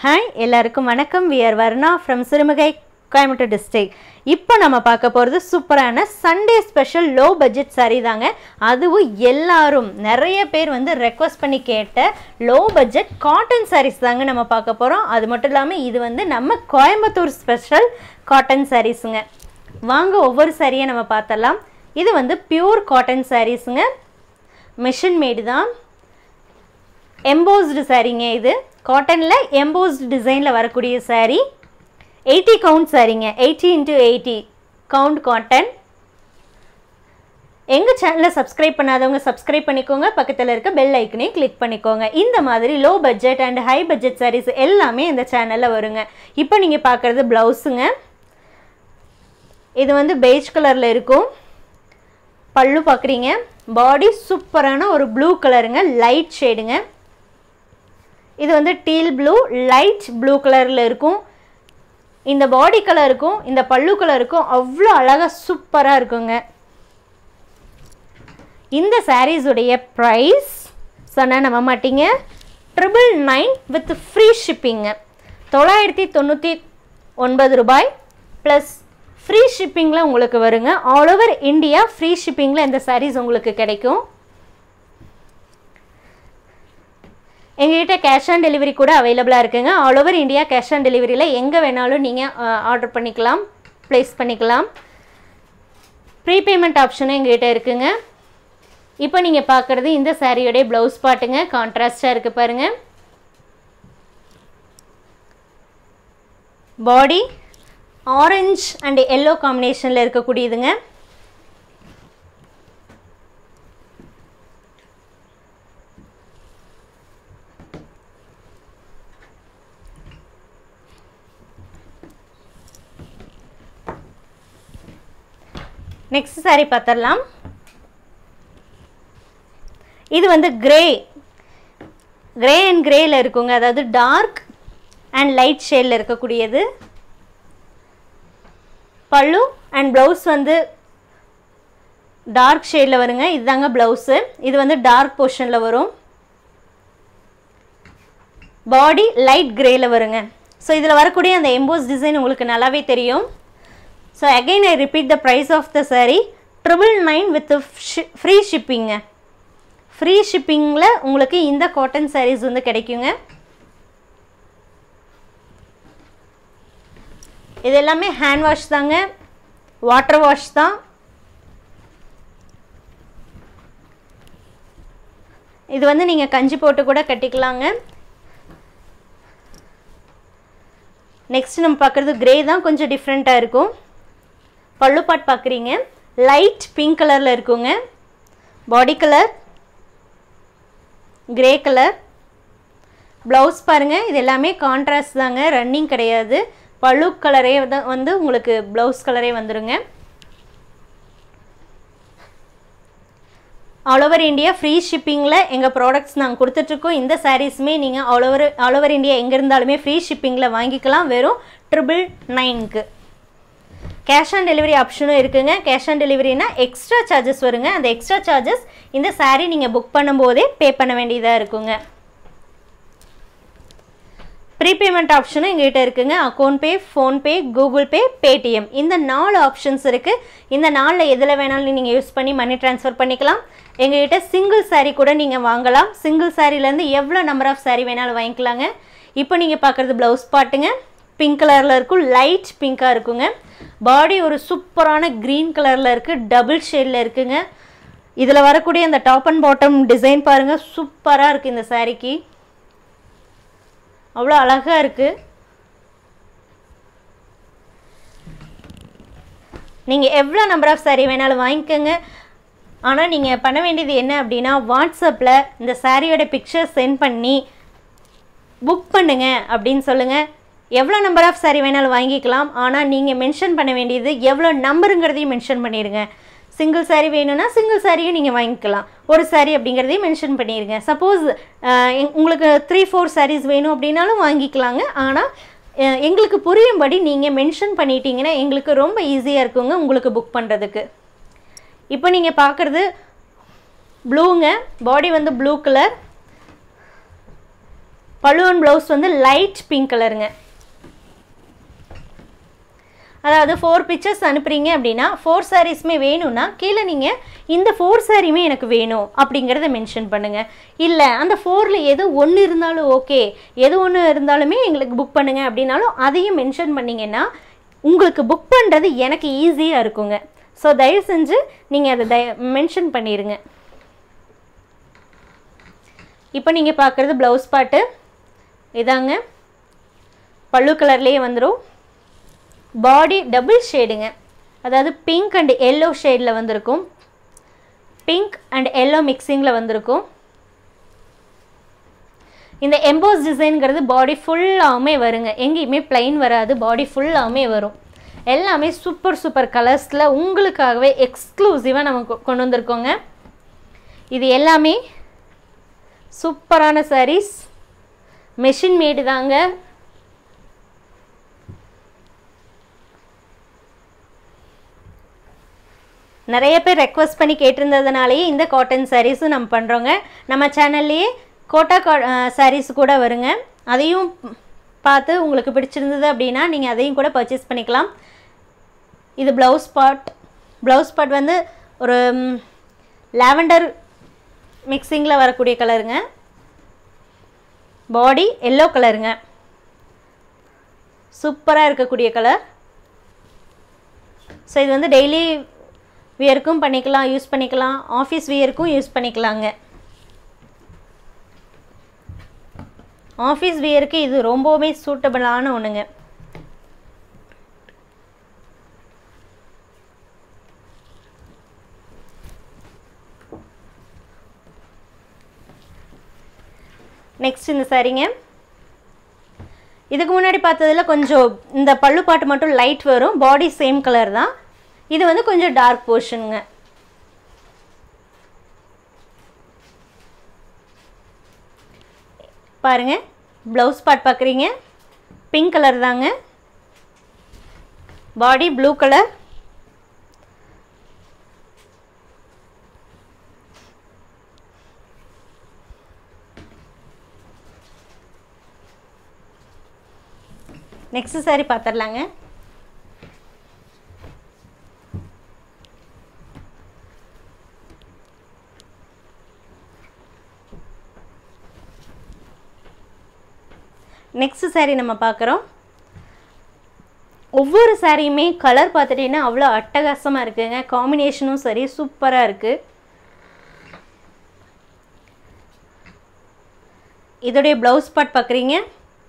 hi எல்லாருக்கும் வணக்கம் we're Varna from Sirumugai Coimbatore district இப்போ நம்ம பார்க்க போகிறது சூப்பரான Sunday special low budget saree தாங்க அதுவும் எல்லாரும் நிறைய பேர் வந்து ரெக்வஸ்ட் பண்ணி கேட்ட லோ பட்ஜெட் காட்டன் sarees தாங்க நம்ம பார்க்க போகிறோம் அது மட்டும் இல்லாமல் இது வந்து நம்ம கோயம்புத்தூர் ஸ்பெஷல் காட்டன் சாரீஸுங்க வாங்க ஒவ்வொரு சாரியை நம்ம பார்த்தலாம் இது வந்து பியூர் காட்டன் சாரீஸுங்க மிஷின் மேடு தான் எம்போஸ்டு சாரீங்க இது காட்டனில் எம்போஸ்டு டிசைனில் வரக்கூடிய saree எயிட்டி கவுண்ட் சாரீங்க eighty into eighty count cotton எங்கள் சேனலை சப்ஸ்கிரைப் பண்ணாதவங்க சப்ஸ்கிரைப் பண்ணிக்கோங்க பக்கத்தில் இருக்க பெல் ஐக்கனே கிளிக் பண்ணிக்கோங்க இந்த மாதிரி low budget and high budget sarees எல்லாமே இந்த சேனலில் வருங்க இப்போ நீங்கள் பார்க்குறது ப்ளவுஸுங்க இது வந்து பெய்ஜ் கலரில் இருக்கும் பல்லு பார்க்குறீங்க பாடி சூப்பரான ஒரு ப்ளூ கலருங்க லைட் ஷேடுங்க இது வந்து டீல் ப்ளூ லைட் ப்ளூ கலரில் இருக்கும் இந்த பாடி கலருக்கும் இந்த பல்லு கலருக்கும் அவ்வளோ அழகாக சூப்பராக இருக்குங்க இந்த சாரீஸுடைய ப்ரைஸ் சொன்னால் நம்ப மாட்டீங்க ட்ரிபிள் நைன் வித் ஃப்ரீ ஷிப்பிங்க தொள்ளாயிரத்தி தொண்ணூற்றி ஒன்பது ரூபாய் ப்ளஸ் ஃப்ரீ ஷிப்பிங்கில் உங்களுக்கு வருங்க ஆல் ஓவர் இந்தியா ஃப்ரீ ஷிப்பிங்கில் இந்த சாரீஸ் உங்களுக்கு கிடைக்கும் எங்ககிட்ட கேஷ் ஆன் டெலிவரி கூட அவைலபிளாக இருக்குங்க all over India cash on டெலிவரியில் எங்கே வேணாலும் நீங்கள் ஆர்டர் பண்ணிக்கலாம் ப்ளேஸ் பண்ணிக்கலாம் ப்ரீபேமெண்ட் ஆப்ஷனும் எங்ககிட்ட இருக்குங்க இப்போ நீங்கள் பார்க்குறது இந்த சாரியோடைய ப்ளவுஸ் பாட்டுங்க கான்ட்ராஸ்டாக இருக்குது பாருங்கள் பாடி ஆரஞ்ச் அண்ட் எல்லோ காம்பினேஷனில் இருக்கக்கூடியதுங்க நெக்ஸ்ட் சாரி பார்த்துடலாம் இது வந்து கிரே கிரே அண்ட் கிரேயில் இருக்குங்க அதாவது டார்க் அண்ட் லைட் ஷேடில் இருக்கக்கூடியது பல்லு அண்ட் ப்ளவுஸ் வந்து டார்க் ஷேடில் வருங்க இதுதாங்க ப்ளவுஸு இது வந்து டார்க் போர்ஷனில் வரும் பாடி லைட் கிரேயில் வருங்க ஸோ இதில் வரக்கூடிய அந்த எம்போஸ் டிசைன் உங்களுக்கு நல்லாவே தெரியும் so again I repeat the price of the saree triple nine with free ஷிப்பிங்க ஃப்ரீ ஷிப்பிங்கில் உங்களுக்கு இந்த காட்டன் சாரீஸ் வந்து கிடைக்குங்க இது எல்லாமே ஹேண்ட் வாஷ் தாங்க வாட்டர் வாஷ் தான் இது வந்து நீங்கள் கஞ்சி போட்டு கூட கட்டிக்கலாங்க நெக்ஸ்ட் நம்ம பார்க்குறது கிரே தான் கொஞ்சம் டிஃப்ரெண்ட்டாக இருக்கும் பல்லு பாட் பார்க்குறீங்க லைட் பிங்க் கலரில் இருக்குங்க body colour grey colour blouse பாருங்கள் இது எல்லாமே கான்ட்ராஸ்ட் தாங்க ரன்னிங் கிடையாது பல்லு கலரே தான் வந்து உங்களுக்கு ப்ளவுஸ் கலரே வந்துடுங்க ஆல் ஓவர் இந்தியா ஃப்ரீ ஷிப்பிங்கில் எங்கள் ப்ராடக்ட்ஸ் நாங்கள் கொடுத்துட்ருக்கோம் இந்த சாரீஸுமே நீங்கள் all over all over India எங்கே இருந்தாலுமே ஃப்ரீ ஷிப்பிங்கில் வாங்கிக்கலாம் வெறும் ட்ரிபிள் நைனுக்கு கேஷ் ஆன் டெலிவரி ஆப்ஷனும் இருக்குங்க கேஷ் ஆன் டெலிவரினா எக்ஸ்ட்ரா சார்ஜஸ் வருங்க அந்த எக்ஸ்ட்ரா சார்ஜஸ் இந்த சாரீ நீங்கள் புக் பண்ணும்போதே பே பண்ண வேண்டியதாக இருக்குங்க ப்ரீபேமெண்ட் ஆப்ஷனும் எங்ககிட்ட இருக்குங்க account pay PhonePe Google Pay Paytm இந்த நாலு ஆப்ஷன்ஸ் இருக்குது இந்த நாலில் எதில் வேணாலும் நீங்கள் யூஸ் பண்ணி மணி ட்ரான்ஸ்ஃபர் பண்ணிக்கலாம் எங்ககிட்ட சிங்கிள் சாரீ கூட நீங்கள் வாங்கலாம் சிங்கிள் சாரீலேருந்து எவ்வளோ நம்பர் ஆஃப் சாரீ வேணாலும் வாங்கிக்கலாங்க இப்போ நீங்கள் பார்க்குறது ப்ளவுஸ் பாட்டுங்க பிங்க் கலரில் இருக்கும் லைட் பிங்காக இருக்குங்க பாடி ஒரு சூப்பரான க்ரீன் கலரில் இருக்குது டபுள் ஷேடில் இருக்குங்க இதில் வரக்கூடிய அந்த டாப் அண்ட் பாட்டம் டிசைன் பாருங்கள் சூப்பராக இருக்குது இந்த சாரீக்கு அவ்வளோ அழகாக இருக்குது நீங்கள் எவ்வளோ நம்பர் ஆஃப் சாரீ வேணாலும் வாங்கிக்கோங்க ஆனால் நீங்கள் பண்ண வேண்டியது என்ன அப்படின்னா வாட்ஸ்அப்பில் இந்த சாரியோட பிக்சர் சென்ட் பண்ணி புக் பண்ணுங்க அப்படின்னு சொல்லுங்கள் எவ்வளோ நம்பர் ஆஃப் சாரீ வேணாலும் வாங்கிக்கலாம் ஆனால் நீங்கள் மென்ஷன் பண்ண வேண்டியது எவ்வளோ நம்பருங்கிறதையும் மென்ஷன் பண்ணிடுங்க சிங்கிள் சாரீ வேணும்னா சிங்கிள் சாரியும் நீங்கள் வாங்கிக்கலாம் ஒரு சாரீ அப்படிங்கிறதையும் மென்ஷன் பண்ணிடுங்க சப்போஸ் உங்களுக்கு த்ரீ ஃபோர் சாரீஸ் வேணும் அப்படின்னாலும் வாங்கிக்கலாங்க ஆனால் எங்களுக்கு புரியும்படி நீங்கள் மென்ஷன் பண்ணிட்டீங்கன்னா எங்களுக்கு ரொம்ப ஈஸியாக இருக்குங்க உங்களுக்கு புக் பண்ணுறதுக்கு இப்போ நீங்கள் பார்க்குறது ப்ளூங்க பாடி வந்து blue colour pallu and blouse வந்து லைட் பிங்க் கலருங்க அதாவது ஃபோர் பிக்சர்ஸ் அனுப்புறீங்க அப்படின்னா ஃபோர் சாரீஸுமே வேணும்னா கீழே நீங்கள் இந்த ஃபோர் சாரியுமே எனக்கு வேணும் அப்படிங்கிறத மென்ஷன் பண்ணுங்கள் இல்லை அந்த ஃபோரில் எது ஒன்று இருந்தாலும் ஓகே எது ஒன்று இருந்தாலுமே எங்களுக்கு புக் பண்ணுங்க அப்படின்னாலும் அதையும் மென்ஷன் பண்ணிங்கன்னா உங்களுக்கு புக் பண்ணுறது எனக்கு ஈஸியாக இருக்குங்க ஸோ தயவு செஞ்சு நீங்கள் அதை தய மென்ஷன் பண்ணிடுங்க இப்போ நீங்கள் பார்க்குறது ப்ளவுஸ் பாட்டு இதாங்க பல்லு கலர்லேயே வந்துடும் பாடி டபுள் ஷேடுங்க அதாவது பிங்க் அண்ட் எல்லோ ஷேடில் வந்திருக்கும் பிங்க் அண்ட் எல்லோ மிக்சிங்கில் வந்திருக்கும் இந்த எம்போஸ் டிசைன்கிறது பாடி ஃபுல்லாகவுமே வருங்க எங்கேயுமே பிளைன் வராது பாடி ஃபுல்லாகவுமே வரும் எல்லாமே சூப்பர் சூப்பர் கலர்ஸில் உங்களுக்காகவே எக்ஸ்க்ளூசிவாக நம்ம கொ- கொண்டு வந்திருக்கோங்க இது எல்லாமே சூப்பரான sarees மெஷின் மேடு தாங்க நிறைய பேர் ரெக்வஸ்ட் பண்ணி கேட்டிருந்ததுனாலேயே இந்த காட்டன் சாரீஸும் நம்ம பண்ணுறோங்க நம்ம சேனல்லையே கோட்டா கா சாரீஸ் கூட வருங்க அதையும் பார்த்து உங்களுக்கு பிடிச்சிருந்தது அப்படின்னா நீங்கள் அதையும் கூட பர்ச்சேஸ் பண்ணிக்கலாம் இது ப்ளவுஸ் பார்ட் ப்ளவுஸ் பார்ட் வந்து ஒரு லாவெண்டர் மிக்சிங்கில் வரக்கூடிய கலருங்க பாடி எல்லோ கலருங்க சூப்பராக இருக்கக்கூடிய கலர் ஸோ இது வந்து டெய்லி வியருக்கும் பண்ணிக்கலாம் யூஸ் பண்ணிக்கலாம் ஆஃபீஸ் வியருக்கும் யூஸ் பண்ணிக்கலாங்க ஆஃபீஸ் வியருக்கு இது ரொம்பவுமே சூட்டபிளான ஒன்றுங்க நெக்ஸ்ட் இந்த சாரீங்க இதுக்கு முன்னாடி பார்த்ததுல கொஞ்சம் இந்த பல்லு பாட்டு மட்டும் லைட் வரும் பாடி சேம் கலர் தான் இது வந்து கொஞ்சம் டார்க் போர்ஷனுங்க பாருங்க ப்ளவுஸ் பார்ட் பார்க்குறீங்க பிங்க் கலர் தாங்க body blue colour next saree பார்த்துடலாங்க நெக்ஸ்ட் saree நம்ம பார்க்குறோம் ஒவ்வொரு சாரியுமே கலர் பார்த்துட்டீங்கன்னா அவ்வளோ அட்டகாசமாக இருக்குங்க காம்பினேஷனும் சரி சூப்பராக இருக்குது இதோடைய ப்ளவுஸ் பார்ட் பார்க்குறீங்க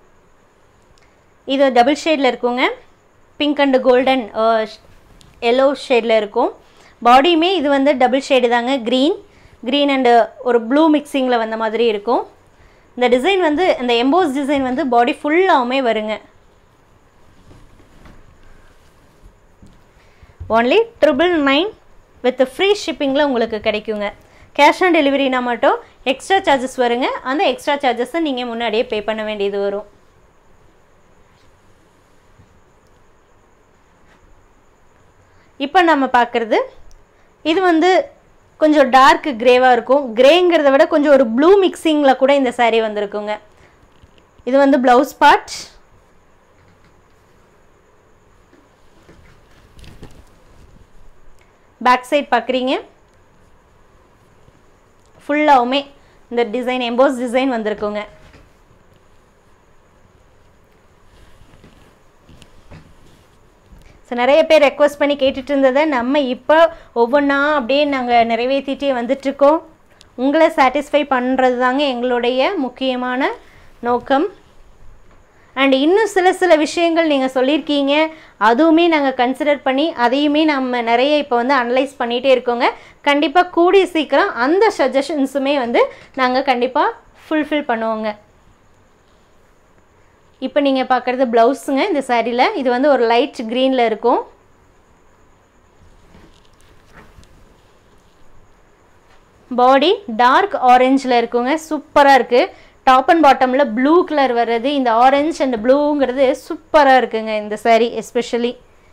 இது டபுள் ஷேடில் இருக்குங்க பிங்க் அண்டு கோல்டன் எல்லோ ஷேடில் இருக்கும் பாடியுமே இது வந்து டபுள் ஷேடு தாங்க க்ரீன் க்ரீன் அண்டு ஒரு ப்ளூ மிக்சிங்கில் வந்த மாதிரி இருக்கும் இந்த டிசைன் வந்து இந்த எம்போஸ் டிசைன் வந்து பாடி ஃபுல்லாகவுமே வருங்க only triple nine with free ஷிப்பிங்கில் உங்களுக்கு கிடைக்குங்க கேஷ் ஆன் டெலிவரினா மட்டும் எக்ஸ்ட்ரா சார்ஜஸ் வருங்க அந்த எக்ஸ்ட்ரா சார்ஜஸை நீங்கள் முன்னாடியே பே பண்ண வேண்டியது வரும் இப்போ நம்ம பார்க்குறது இது வந்து கொஞ்சம் டார்க் கிரேவாக இருக்கும் கிரேங்கிறத விட கொஞ்சம் ஒரு ப்ளூ மிக்சிங்கில் கூட இந்த saree வந்திருக்குங்க இது வந்து ப்ளவுஸ் பார்ட் பேக் சைட் பார்க்குறீங்க ஃபுல்லாகவுமே இந்த டிசைன் எம்போஸ் டிசைன் வந்திருக்குங்க ஸோ நிறைய பேர் ரெக்வஸ்ட் பண்ணி கேட்டுட்டு இருந்ததை நம்ம இப்போ ஒவ்வொன்றா அப்படியே நாங்கள் நிறைவேற்றிட்டே வந்துட்ருக்கோம் உங்களை சாட்டிஸ்ஃபை பண்ணுறது தாங்க எங்களுடைய முக்கியமான நோக்கம் அண்ட் இன்னும் சில சில விஷயங்கள் நீங்கள் சொல்லியிருக்கீங்க அதுவுமே நாங்கள் கன்சிடர் பண்ணி அதையுமே நம்ம நிறைய இப்போ வந்து அனலைஸ் பண்ணிகிட்டே இருக்கோங்க கண்டிப்பாக கூடிய சீக்கிரம் அந்த சஜஷன்ஸுமே வந்து நாங்கள் கண்டிப்பாக ஃபுல்ஃபில் பண்ணுவோங்க இப்போ நீங்கள் பார்க்குறது ப்ளவுஸுங்க இந்த சாரியில் இது வந்து ஒரு லைட் க்ரீனில் இருக்கும் பாடி டார்க் ஆரஞ்சில் இருக்குங்க சூப்பராக இருக்குது டாப் அண்ட் பாட்டமில் ப்ளூ கலர் வர்றது இந்த ஆரஞ்ச் அண்ட் ப்ளூங்கிறது சூப்பராக இருக்குங்க இந்த saree எஸ்பெஷலி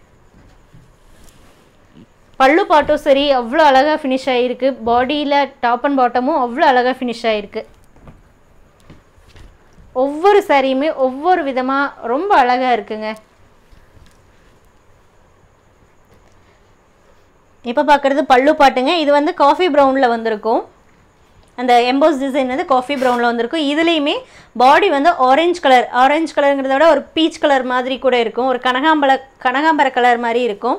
பல்லு பாட்டும் சரி அவ்வளோ அழகாக ஃபினிஷ் ஆகிருக்கு பாடியில் டாப் அண்ட் பாட்டமும் அவ்வளோ அழகாக ஃபினிஷ் ஆகிருக்கு ஒவ்வொரு சாரியுமே ஒவ்வொரு விதமாக ரொம்ப அழகாக இருக்குங்க இப்போ பார்க்குறது பல்லு பாட்டுங்க இது வந்து காஃபி ப்ரௌனில் வந்திருக்கும் அந்த எம்போஸ் டிசைன் வந்து காஃபி ப்ரௌனில் வந்திருக்கும் இதுலேயுமே பாடி வந்து ஆரஞ்சு கலர் ஆரஞ்சு கலருங்கிறத விட ஒரு பீச் கலர் மாதிரி கூட இருக்கும் ஒரு கனகாம்பர கனகாம்பர கலர் மாதிரி இருக்கும்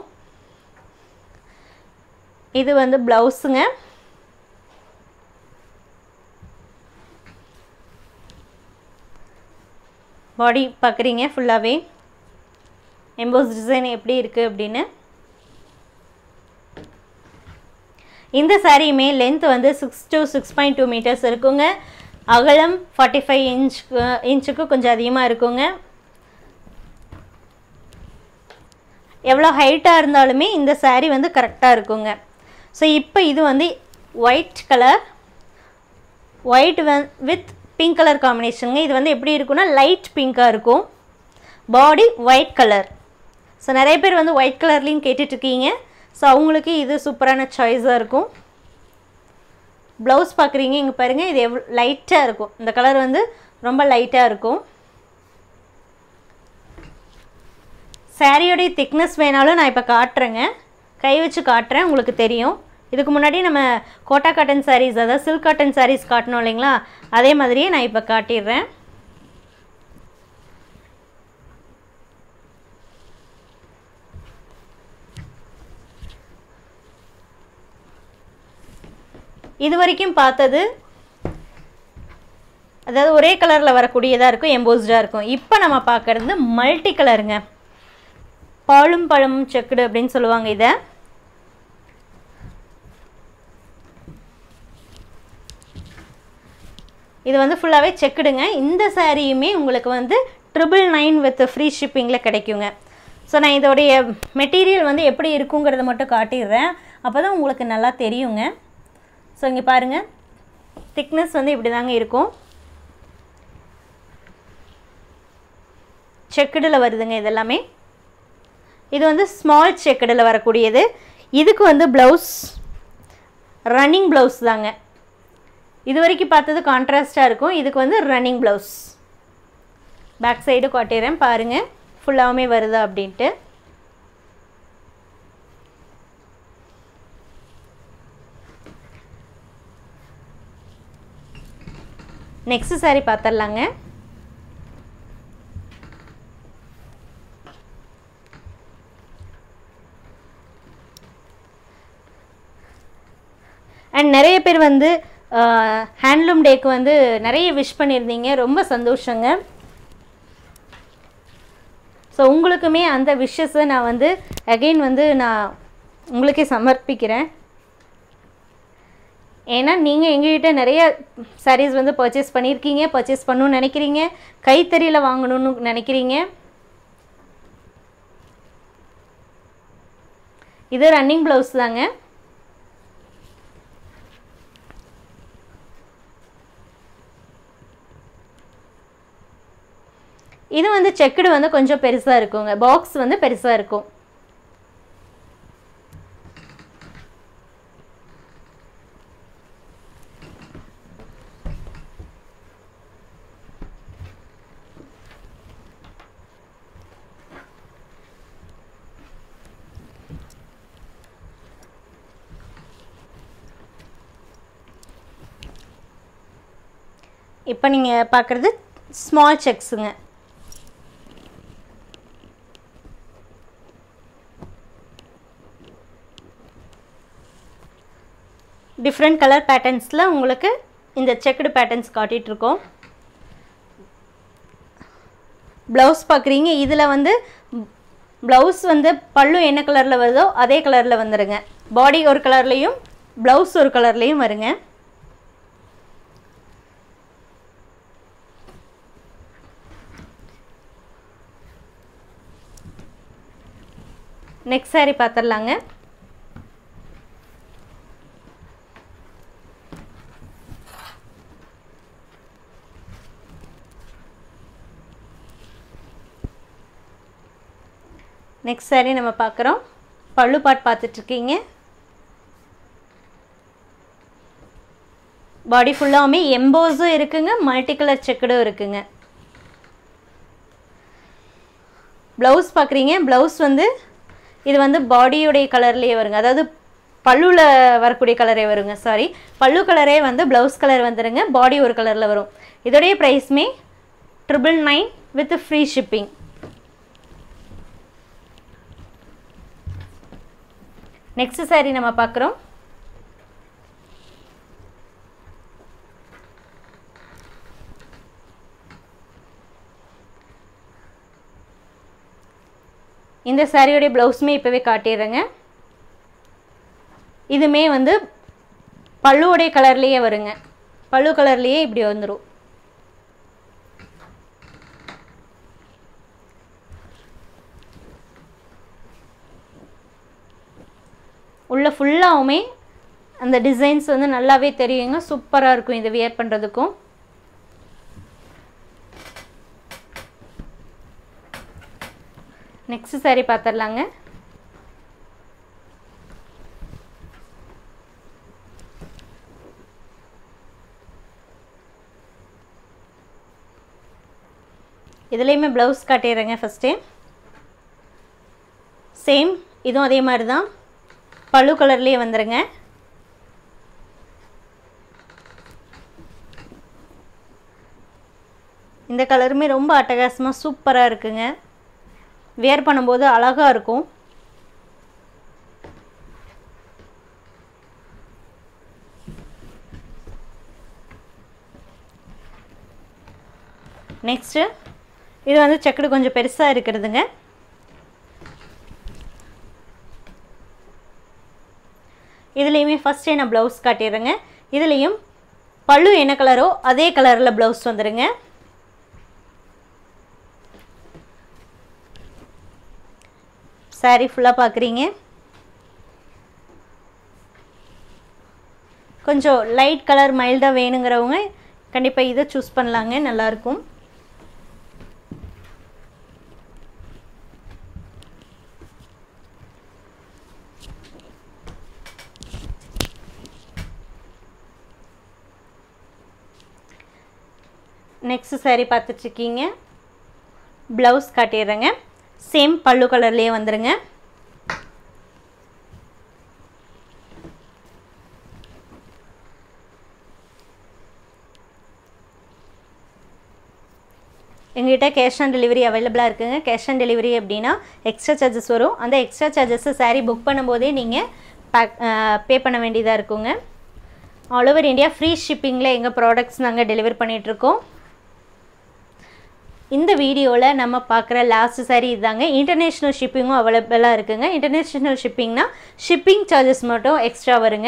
இது வந்து ப்ளவுஸுங்க பாடி பார்க்குறீங்க ஃபுல்லாகவே எம்போஸ் டிசைன் எப்படி இருக்குது அப்படின்னு இந்த சாரியுமே லென்த் வந்து six to six point two metres இருக்குங்க அகலம் ஃபார்ட்டி ஃபைவ் இன்ச் இன்ச்சுக்கு கொஞ்சம் அதிகமாக இருக்குங்க எவ்வளோ ஹைட்டாக இருந்தாலுமே இந்த saree வந்து கரெக்டாக இருக்குங்க ஸோ இப்போ இது வந்து ஒயிட் கலர் ஒயிட் வந் வித் பிங்க் கலர் காம்பினேஷனுங்க இது வந்து எப்படி இருக்குன்னா லைட் பிங்காக இருக்கும் பாடி ஒயிட் கலர் ஸோ நிறைய பேர் வந்து ஒயிட் கலர்லேயும் கேட்டுட்ருக்கீங்க ஸோ அவங்களுக்கு இது சூப்பரான சாய்ஸாக இருக்கும் ப்ளவுஸ் பார்க்குறீங்க இங்கே பாருங்கள் இது எவ் லைட்டாக இருக்கும் இந்த கலர் வந்து ரொம்ப லைட்டாக இருக்கும் சாரியோடைய திக்னஸ் வேணாலும் நான் இப்போ காட்டுறேங்க கை வச்சு காட்டுறேன் உங்களுக்கு தெரியும் இதுக்கு முன்னாடி நம்ம கோட்டா காட்டன் சாரீஸ் அதாவது சில்க் காட்டன் சாரீஸ் காட்டணும் இல்லைங்களா அதே மாதிரியே நான் இப்போ காட்டிடுறேன் இது வரைக்கும் பார்த்தது அதாவது ஒரே கலரில் வரக்கூடியதாக இருக்கும் எம்போஸ்டாக இருக்கும் இப்போ நம்ம பார்க்குறது மல்டி கலருங்க பாலும் பழமும் செக்குடு அப்படின்னு சொல்லுவாங்க இதை இது வந்து ஃபுல்லாகவே செக்குடுங்க இந்த சாரியுமே உங்களுக்கு வந்து ட்ரிபிள் நைன் வித் ஃப்ரீ ஷிப்பிங்கில் கிடைக்குங்க ஸோ நான் இதோடைய மெட்டீரியல் வந்து எப்படி இருக்குங்கிறத மட்டும் காட்டிடுறேன் அப்போ தான் உங்களுக்கு நல்லா தெரியுங்க ஸோ இங்கே பாருங்கள் திக்னஸ் வந்து இப்படி தாங்க இருக்கும் செக்குடில் வருதுங்க இதெல்லாமே இது வந்து ஸ்மால் செக்குடில் வரக்கூடியது இதுக்கு வந்து ப்ளவுஸ் ரன்னிங் ப்ளவுஸ் தாங்க இது வரைக்கும் பார்த்தது கான்ட்ராஸ்ட்டாக இருக்கும் இதுக்கு வந்து ரன்னிங் ப்ளவுஸ் பேக் சைடு காட்டிடுறேன் பாருங்கள் ஃபுல்லாகவுமே வருதா அப்படின்ட்டு நெக்ஸ்ட் சாரி பார்த்துடலாங்க அண்ட் நிறைய பேர் வந்து ஹேண்ட்லூம் டேக்கு வந்து நிறைய விஷ் பண்ணியிருந்தீங்க ரொம்ப சந்தோஷங்க ஸோ உங்களுக்குமே அந்த விஷஸை நான் வந்து அகெயின் வந்து நான் உங்களுக்கே சமர்ப்பிக்கிறேன் ஏன்னா நீங்கள் எங்ககிட்ட நிறைய சாரீஸ் வந்து பர்ச்சேஸ் பண்ணியிருக்கீங்க பர்ச்சேஸ் பண்ணணும்னு நினைக்கிறீங்க கைத்தறியில் வாங்கணும்னு நினைக்கிறீங்க இது ரன்னிங் ப்ளவுஸ் தாங்க இது வந்து செக்குடு வந்து கொஞ்சம் பெருசாக இருக்குங்க பாக்ஸ் வந்து பெருசாக இருக்கும் இப்போ நீங்கள் பார்க்குறது ஸ்மால் செக்ஸுங்க டிஃப்ரெண்ட் கலர் பேட்டர்ன்ஸில் உங்களுக்கு இந்த செக்குடு பேட்டர்ன்ஸ் காட்டிகிட்ருக்கோம் ப்ளவுஸ் பார்க்குறீங்க இதில் வந்து ப்ளவுஸ் வந்து பல்லு என்ன கலரில் வருதோ அதே கலரில் வந்துடுங்க பாடி ஒரு கலர்லேயும் ப்ளவுஸ் ஒரு கலர்லேயும் வருங்க நெக்ஸ்ட் சாரி பார்த்துடலாங்க நெக்ஸ்ட் சாரி நம்ம பார்க்குறோம் பல்லு பாட் பார்த்துட்ருக்கீங்க பாடி ஃபுல்லாகவுமே எம்போஸும் இருக்குங்க மல்டி கலர் செக்குடும் இருக்குங்க ப்ளவுஸ் பார்க்குறீங்க ப்ளவுஸ் வந்து இது வந்து பாடியுடைய கலர்லேயே வருங்க அதாவது பல்லுவில் வரக்கூடிய கலரே வருங்க சாரி பல்லு கலரே வந்து ப்ளவுஸ் கலர் வந்துடுங்க பாடி ஒரு கலரில் வரும் இதோடைய ப்ரைஸ்மே triple nine with free shipping next saree நம்ம பார்க்குறோம் இந்த சாரியோடைய ப்ளவுஸுமே இப்போவே காட்டிடுறேங்க இதுமே வந்து பல்லுவோடைய கலர்லேயே வருங்க பல்லு கலர்லேயே இப்படி வந்துடும் உள்ள ஃபுல்லாகவுமே அந்த டிசைன்ஸ் வந்து நல்லாவே தெரியுங்க சூப்பராக இருக்கும் இது வியர் பண்ணுறதுக்கும் நெக்ஸ்ட் சாரி பார்த்துடலாங்க இதுலேயுமே ப்ளவுஸ் காட்டிடுறேங்க ஃபஸ்ட்டு சேம் இதுவும் அதே மாதிரி தான் பழு கலர்லேயே வந்துடுங்க இந்த கலருமே ரொம்ப அட்டகாசமாக சூப்பராக இருக்குங்க வேர் பண்ணும்போது அழகாக இருக்கும் நெக்ஸ்ட்டு இது வந்து செக்குடு கொஞ்சம் பெருசாக இருக்கிறதுங்க இதுலேயுமே ஃபஸ்ட்டே நான் ப்ளவுஸ் காட்டிடுறேங்க இதுலேயும் பல்லு என்ன கலரோ அதே கலரில் ப்ளவுஸ் வந்துடுங்க சாரீ ஃபுல்லாக பார்க்குறீங்க கொஞ்சம் லைட் கலர் மைல்டாக வேணுங்கிறவங்க கண்டிப்பாக இதை சூஸ் பண்ணலாங்க நல்லாயிருக்கும் நெக்ஸ்ட் சாரீ பார்த்துட்ருக்கீங்க ப்ளவுஸ் காட்டிடுறேங்க சேம் பல்லு கலர்லேயே வந்துடுங்க எங்ககிட்ட கேஷ் ஆன் டெலிவரி அவைலபிளாக இருக்குங்க கேஷ் ஆன் டெலிவரி அப்படின்னா எக்ஸ்ட்ரா சார்ஜஸ் வரும் அந்த எக்ஸ்ட்ரா சார்ஜஸை சாரீ புக் பண்ணும்போதே நீங்கள் பேக் பே பண்ண வேண்டியதாக இருக்குங்க ஆல் ஓவர் இந்தியா ஃப்ரீ ஷிப்பிங்கில் எங்கள் ப்ராடக்ட்ஸ் நாங்கள் டெலிவர் பண்ணிகிட்ருக்கோம் இந்த வீடியோவில் நம்ம பார்க்குற லாஸ்ட் சாரீ இதுதாங்க இன்டர்நேஷ்னல் ஷிப்பிங்கும் அவைலபிளாக இருக்குங்க இன்டர்நேஷ்னல் ஷிப்பிங்னா ஷிப்பிங் சார்ஜஸ் மட்டும் எக்ஸ்ட்ரா வருங்க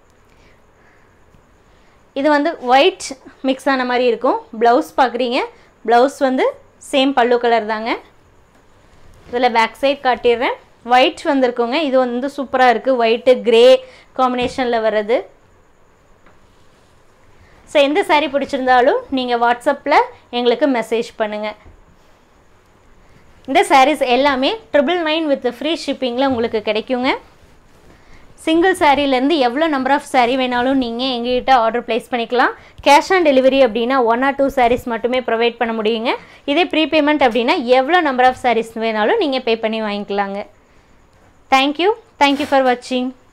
இது வந்து ஒயிட் மிக்ஸ் ஆன மாதிரி இருக்கும் ப்ளவுஸ் பார்க்குறீங்க ப்ளவுஸ் வந்து சேம் பல்லு கலர் தாங்க இதில் பேக் சைட் காட்டிடுறேன் ஒயிட் வந்திருக்குங்க இது வந்து சூப்பராக இருக்குது ஒயிட்டு க்ரே காம்பினேஷனில் வர்றது ஸோ எந்த சாரீ பிடிச்சிருந்தாலும் நீங்கள் வாட்ஸ்அப்பில் எங்களுக்கு மெசேஜ் பண்ணுங்கள் இந்த சாரீஸ் எல்லாமே ட்ரிபிள் நைன் வித் ஃப்ரீ ஷிப்பிங்கில் உங்களுக்கு கிடைக்குங்க சிங்கிள் சாரீலேருந்து எவ்வளோ நம்பர் ஆஃப் சாரீ வேணாலும் நீங்கள் எங்ககிட்ட ஆர்டர் ப்ளேஸ் பண்ணிக்கலாம் கேஷ் ஆன் டெலிவரி அப்படின்னா ஒன் ஆர் டூ சாரீஸ் மட்டுமே ப்ரொவைட் பண்ண முடியுங்க இதே ப்ரீபேமெண்ட் அப்படின்னா எவ்வளோ நம்பர் ஆஃப் சாரீஸ் வேணாலும் நீங்கள் பே பண்ணி வாங்கிக்கலாங்க தேங்க்யூ தேங்க்யூ ஃபார் வாட்சிங்